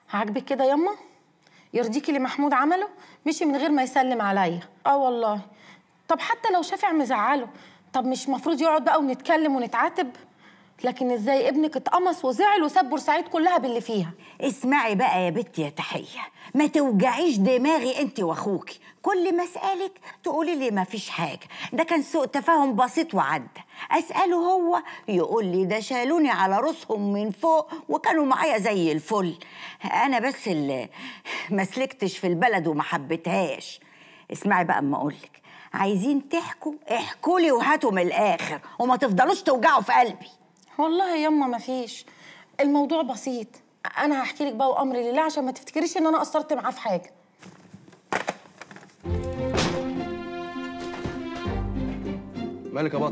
عاجبك كده يما يرضيكي اللي محمود عمله مشي من غير ما يسلم عليا اه والله طب حتى لو شافع مزعله طب مش مفروض يقعد بقى ونتكلم ونتعاتب لكن ازاي ابنك اتقمص وزعل وساب بورسعيد كلها باللي فيها اسمعي بقى يا بنتي يا تحية ما توجعيش دماغي انت واخوكي كل ما اسالك تقولي لي ما فيش حاجه ده كان سوء تفاهم بسيط وعدى اساله هو يقول لي ده شالوني على راسهم من فوق وكانوا معايا زي الفل انا بس اللي ما سلكتش في البلد وما حبيتهاش اسمعي بقى اما اقولك عايزين تحكوا احكوا لي وهاتوا من الاخر وما تفضلوش توجعوا في قلبي والله يما ما فيش الموضوع بسيط انا هحكي لك بقى وامري لله عشان ما تفتكريش ان انا قصرت معاه في حاجه مالك يا بط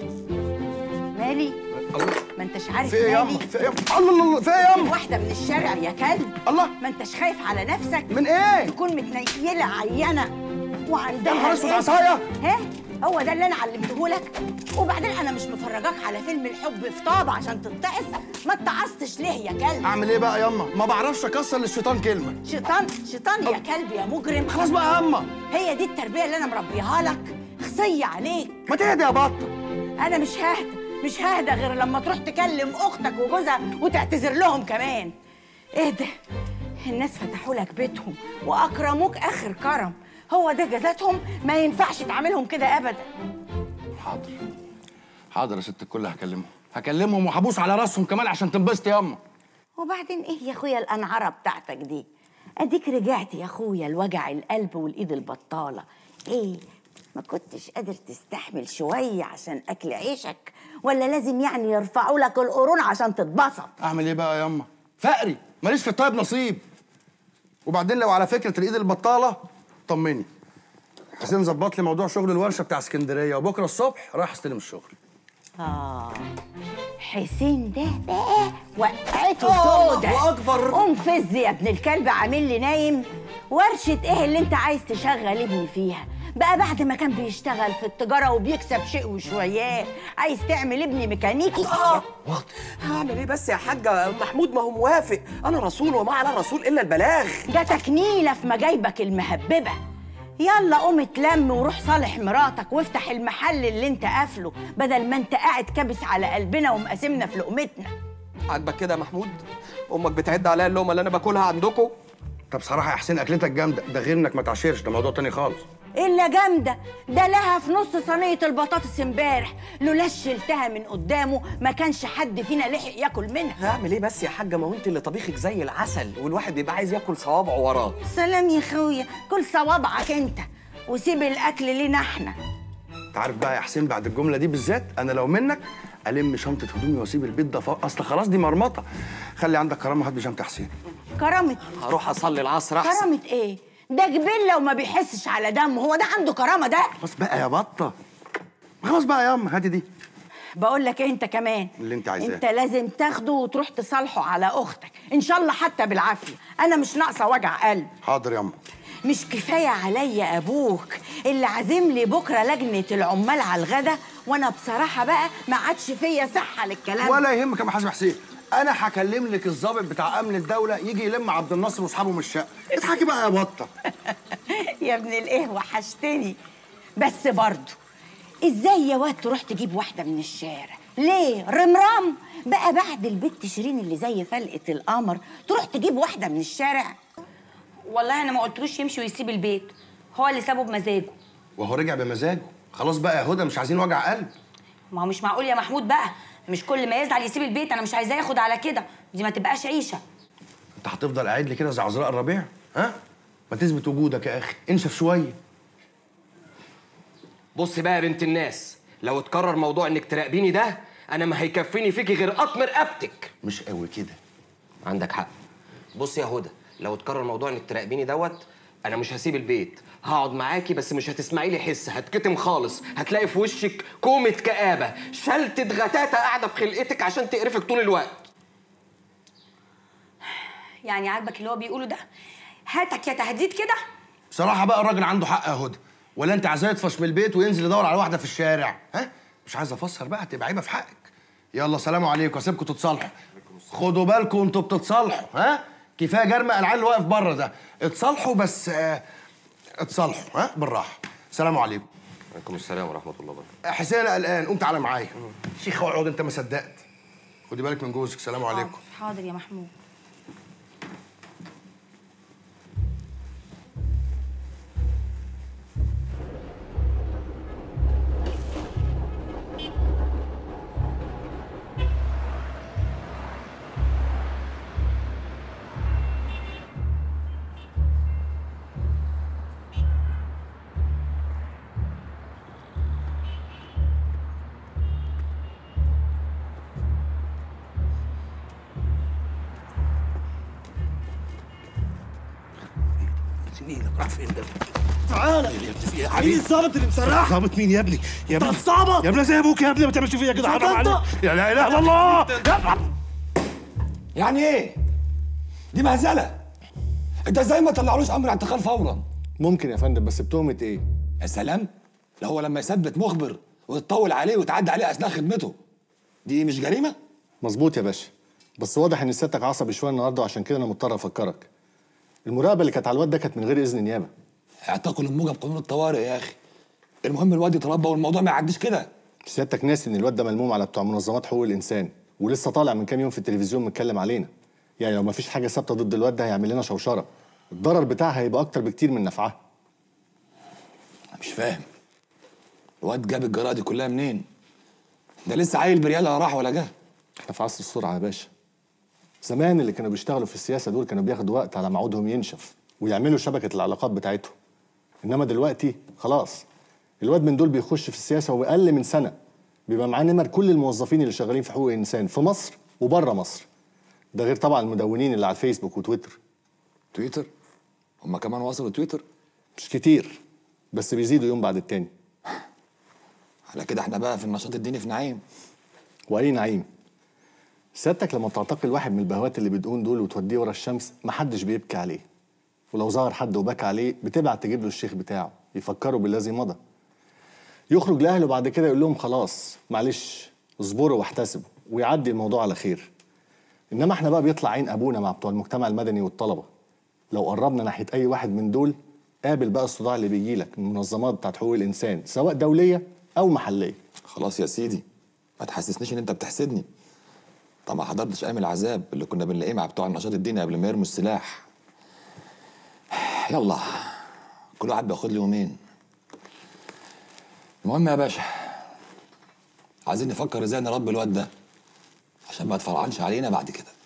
مالي الله ما انتش عارف في ايه ياما مالي في ايه ياما الله الله الله في ايه ياما واحدة من الشارع يا كلب الله ما انتش خايف على نفسك من ايه تكون متنيلة عينة وعندها يا نهار اسود الإيه؟ عصاية ها هو ده اللي انا علمته لك وبعدين انا مش مفرجاك على فيلم الحب في طابة عشان تتعص ما اتعصتش ليه يا كلب اعمل ايه بقى ياما ما بعرفش اكسر للشيطان كلمه شيطان شيطان يا كلب يا مجرم خلاص بقى ياما هي دي التربية اللي انا مربيها لك خصية عليك ما تهدي يا بطه انا مش ههدى مش ههدى غير لما تروح تكلم اختك وجوزها وتعتذر لهم كمان اهدى الناس فتحوا لك بيتهم واكرموك اخر كرم هو ده جزاتهم ما ينفعش تعاملهم كده ابدا حاضر حاضر يا ست الكل هكلمهم هكلمهم وهبوس على راسهم كمان عشان تنبسط ياما وبعدين ايه يا اخويا الانعره بتاعتك دي اديك رجعت يا اخويا لوجع القلب والايد البطاله ايه ما كنتش قادر تستحمل شويه عشان اكل عيشك ولا لازم يعني يرفعوا لك القرون عشان تتبسط اعمل ايه بقى ياما فقري ماليش في الطيب نصيب وبعدين لو على فكره الايد البطاله طمني حسين ظبط لي موضوع شغل الورشه بتاع اسكندريه وبكره الصبح رايح استلم الشغل آه حسين ده بقى وقعته الله سودة أكبر. قوم فز يا ابن الكلب عامل لي نايم ورشة ايه اللي انت عايز تشغل ابني فيها بقى بعد ما كان بيشتغل في التجارة وبيكسب شيء وشويات عايز تعمل ابني ميكانيكي آه. هعمل ايه بس يا حاجة محمود ما هو موافق أنا رسول وما على الرسول إلا البلاغ جاتك نيلة في مجايبك المهببة يلا قوم اتلم وروح صالح مراتك وافتح المحل اللي انت قافله بدل ما انت قاعد كابس على قلبنا ومقاسمنا في لقمتنا عاجبك كده يا محمود أمك بتعد عليا اللقمة اللي أنا باكلها عندكم طب صراحه يا حسين اكلتك جامده ده غير انك ما تعشرش ده موضوع تاني خالص الا جامده ده لها في نص صينيه البطاطس امبارح لولا شلتها من قدامه ما كانش حد فينا لحق ياكل منها هعمل ايه بس يا حاجة ما هو انت اللي طبيخك زي العسل والواحد بيبقى عايز ياكل صوابعه وراه سلام يا خويا كل صوابعك انت وسيب الاكل لينا احنا انت عارف بقى يا حسين بعد الجمله دي بالذات انا لو منك الم شنطه هدومي واسيب البيت ده ف... اصل خلاص دي مرمطه خلي عندك كرامه هات بيجامه حسين كرامه هروح أصلي العصر أحسن كرامه ايه ده جبله وما بيحسش على دمه هو ده عنده كرامه ده خلاص بقى يا بطه خلاص بقى يا اما هاتي دي بقول لك إيه انت كمان اللي انت عايزاه. انت لازم تاخده وتروح تصالحه على اختك ان شاء الله حتى بالعافيه انا مش ناقصه وجع قلب حاضر يا اما مش كفاية عليا أبوك اللي عازم لي بكرة لجنة العمال على الغدا وأنا بصراحة بقى ما عادش فيا صحة للكلام ولا يهمك يا محاسب حسين انا هكلم لك الضابط بتاع امن الدوله يجي يلم عبد الناصر واصحابه من الشقه اضحكي بقى يا بطه يا ابن الإيه وحشتني بس برضه إزاي يا واد تروح تجيب واحدة من الشارع ليه رمرام بقى بعد البت شيرين اللي زي فلقة القمر تروح تجيب واحدة من الشارع والله انا ما قلتلوش يمشي ويسيب البيت هو اللي سابه بمزاجه وهو رجع بمزاجه خلاص بقى يا هدى مش عايزين وجع قلب ما هو مش معقول يا محمود بقى مش كل ما يزعل يسيب البيت انا مش عايزاه ياخد على كده دي ما تبقاش عيشه انت هتفضل قاعد لي كده زي عذراء الربيع ها ما تثبت وجودك يا اخي انشف شويه بص بقى يا بنت الناس لو اتكرر موضوع انك تراقبيني ده انا ما هيكفيني فيكي غير قطم رقبتك مش قوي كده عندك حق بص يا هدى لو اتكرر موضوع انك تراقبيني دوت انا مش هسيب البيت هقعد معاكي بس مش هتسمعي لي حس هتكتم خالص هتلاقي في وشك كومة كآبة شلتة غتاتة قاعدة في خلقتك عشان تقرفك طول الوقت يعني عاجبك اللي هو بيقوله ده هاتك يا تهديد كده بصراحه بقى الراجل عنده حق يا هدى ولا انت عايزاه يطفش من البيت وينزل يدور على واحده في الشارع ها مش عايز افسر بقى تبقى عيبه في حقك يلا سلام عليكم اسيبكم تتصالحوا خدوا بالكم انتوا بتتصالحوا ها كفايه جرم العيال اللي واقف بره ده اتصالحوا بس آه، اتصالحوا ها بالراحه سلام عليكم عليكم السلام ورحمه الله وبركاته حسين انا قلقان قوم تعالى معايا شيخ اقعد انت ما صدقت خدي بالك من جوزك سلام عليكم حاضر يا محمود تعالى مين الظابط اللي مسرح؟ ظابط مين يا ابني يا ابني طب ظابط يا ابني زي ابوك يا ابني ما تعملش فيا كده طب حرام انت- عليك يا لا اله الا الله يا- يعني ايه؟ دي مهزله انت ازاي ما طلعلوش امر اعتقال فورا؟ ممكن يا فندم بس بتهمة ايه؟ يا سلام لو هو لما يثبت مخبر وتطول عليه وتعدي عليه اثناء خدمته دي مش جريمه؟ مظبوط يا باشا بس واضح ان سيادتك عصبي شويه النهارده وعشان كده انا مضطر افكرك المراقبه اللي كانت على الواد ده كانت من غير اذن نيابه اعتقلوا الموجب قانون الطوارئ يا اخي المهم الواد يتربى والموضوع ما يعديش كده سيادتك ناسي ان الواد ده ملموم على بتوع منظمات حقوق الانسان ولسه طالع من كام يوم في التلفزيون متكلم علينا يعني لو ما فيش حاجه ثابته ضد الواد ده هيعمل لنا شوشره الضرر بتاعها هيبقى اكتر بكتير من نفعها مش فاهم الواد جاب الجراءه دي كلها منين؟ ده لسه عيل بريال لا راح ولا جه احنا في عصر السرعه يا باشا زمان اللي كانوا بيشتغلوا في السياسه دول كانوا بياخدوا وقت على ما عودهم ينشف ويعملوا شبكه العلاقات بتاعتهم انما دلوقتي خلاص الواد من دول بيخش في السياسه واقل من سنه بيبقى معاه نمر كل الموظفين اللي شغالين في حقوق الانسان في مصر وبره مصر ده غير طبعا المدونين اللي على الفيسبوك وتويتر تويتر هما كمان وصلوا تويتر مش كتير بس بيزيدوا يوم بعد التاني على كده احنا بقى في النشاط الديني في نعيم واي نعيم سيادتك لما تعتقل واحد من البهوات اللي بتقون دول وتوديه ورا الشمس محدش بيبكي عليه ولو ظهر حد وبكى عليه بتبعت تجيب له الشيخ بتاعه يفكره بالذي مضى يخرج لاهله بعد كده يقول لهم خلاص معلش اصبروا واحتسبوا ويعدي الموضوع على خير انما احنا بقى بيطلع عين ابونا مع بتوع المجتمع المدني والطلبه لو قربنا ناحيه اي واحد من دول قابل بقى الصداع اللي بيجي لك من المنظمات بتاعت حقوق الانسان سواء دوليه او محليه خلاص يا سيدي ما تحسسنيش ان انت بتحسدني طب ما حضرتش ايام العذاب اللي كنا بنلاقيه مع بتوع النشاط الديني قبل ما يرموا السلاح يلا كل واحد بياخد له يومين المهم يا باشا عايزين نفكر ازاي نربي الواد ده عشان ما يتفرعنش علينا بعد كده